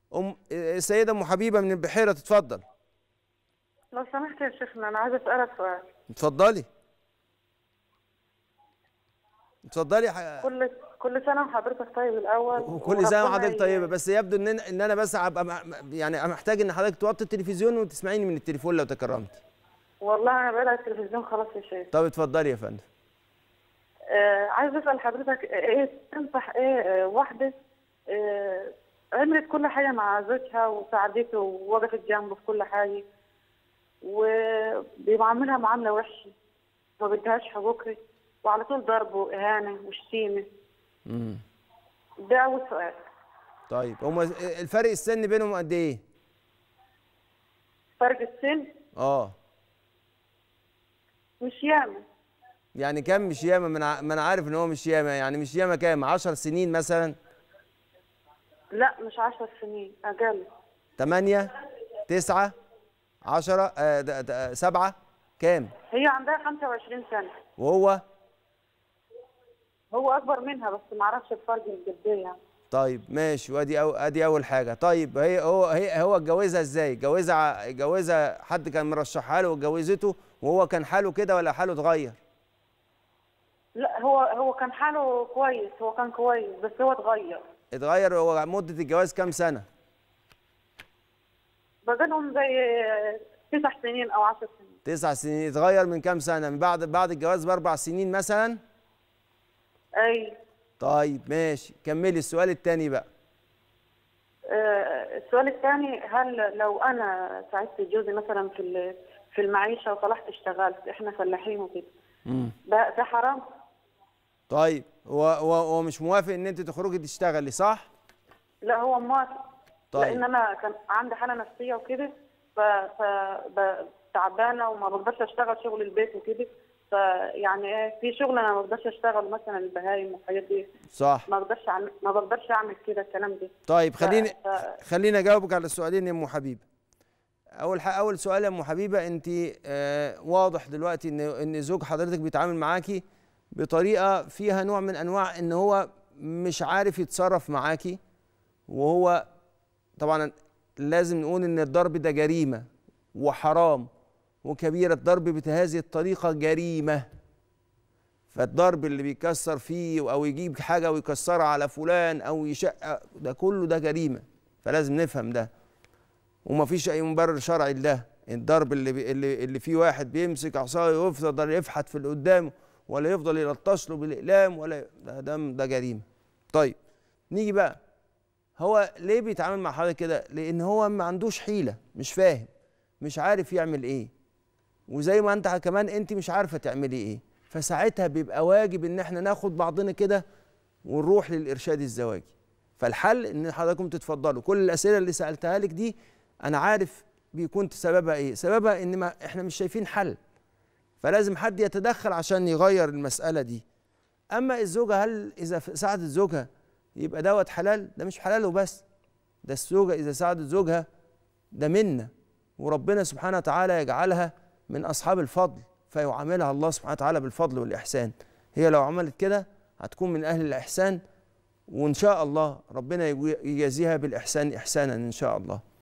ام السيده ام حبيبه من البحيره تتفضل لو سمحت يا شيخنا انا عايزه اسالك سؤال اتفضلي اتفضلي ح... كل كل سنه وحضرتك طيب الاول وكل سنه وربنا وحضرتك ي- طيبه بس يبدو ان ان انا بس هبقى م- يعني محتاج ان حضرتك توطي التلفزيون وتسمعيني من التليفون لو تكرمت والله انا بعيد عن التلفزيون خلاص يا شيخ طب اتفضلي يا فندم آه عايز اسال حضرتك ايه تنصح ايه آه واحده آه عملت كل حاجه مع زوجها وساعدته ووقفت جنبه في كل حاجه وبيعاملها معامله وحشه ما بدهاش حقوقها وعلى طول ضرب واهانه وشتيمه امم ده اول سؤال طيب هم الفرق السن بينهم قد ايه فرق السن اه مش ياما يعني كام مش ياما ما انا ما انا عارف ان هو مش ياما يعني مش ياما كام 10 سنين مثلا لا مش عشر سنين اقل 8 9 10 آه ده- ده- سبعة كام هي عندها 25 سنه وهو هو اكبر منها بس ما اعرفش الفرق قد ايه يعني طيب ماشي وادي أو ادي اول حاجه طيب هي هو هي هو اتجوزها ازاي اتجوزها ع- اتجوزها حد كان مرشحها له واتجوزته وهو كان حاله كده ولا حاله اتغير لا هو هو كان حاله كويس هو كان كويس بس هو اتغير اتغير هو مده الجواز كام سنه بقى لهم زي تسع سنين او عشر سنين تسع سنين اتغير من كام سنه من بعد بعد الجواز باربع سنين مثلا اي طيب ماشي كملي السؤال التاني بقى آه، السؤال الثاني هل لو انا ساعدت جوزي مثلا في ال- في المعيشه وطلعت اشتغلت احنا فلاحين وكده امم ده ده حرام طيب هو هو هو مش موافق ان انت تخرجي تشتغلي صح لا هو موافق طيب. لان انا كان عندي حاله نفسيه وكده ف ف ب- تعبانه وما بقدرش اشتغل شغل البيت وكده فيعني ايه في شغل انا ما بقدرش اشتغل مثلا البهايم والحاجات دي صح ما بقدرش أعمل- ما بقدرش اعمل كده الكلام ده طيب خليني ف- خليني اجاوبك على السؤالين يا ام حبيبه اول حاجه اول سؤال يا ام حبيبه انت آه واضح دلوقتي ان ان زوج حضرتك بيتعامل معاكي بطريقه فيها نوع من انواع ان هو مش عارف يتصرف معاكي وهو طبعا لازم نقول ان الضرب ده جريمه وحرام وكبيره الضرب بهذه الطريقه جريمه فالضرب اللي بيكسر فيه او يجيب حاجه ويكسرها على فلان او يشق ده كله ده جريمه فلازم نفهم ده ومفيش اي مبرر شرعي لده الضرب اللي بي اللي, اللي فيه واحد بيمسك عصايه ويفضل يفحت في اللي قدامه ولا يفضل يلطش له بالاقلام ولا ده ده, ده جريمه طيب نيجي بقى هو ليه بيتعامل مع حضرتك كده لان هو ما عندوش حيله مش فاهم مش عارف يعمل ايه وزي ما انت كمان انت مش عارفه تعملي ايه فساعتها بيبقى واجب ان احنا ناخد بعضنا كده ونروح للارشاد الزواجي فالحل ان حضراتكم تتفضلوا كل الاسئله اللي سالتها لك دي انا عارف بيكون سببها ايه سببها ان ما احنا مش شايفين حل فلازم حد يتدخل عشان يغير المساله دي اما الزوجه هل اذا ساعدت زوجها يبقى دوت حلال ده مش حلال وبس ده الزوجه اذا ساعدت زوجها ده منا وربنا سبحانه وتعالى يجعلها من اصحاب الفضل فيعاملها الله سبحانه وتعالى بالفضل والاحسان هي لو عملت كده هتكون من اهل الاحسان وان شاء الله ربنا يجازيها بالاحسان احسانا ان شاء الله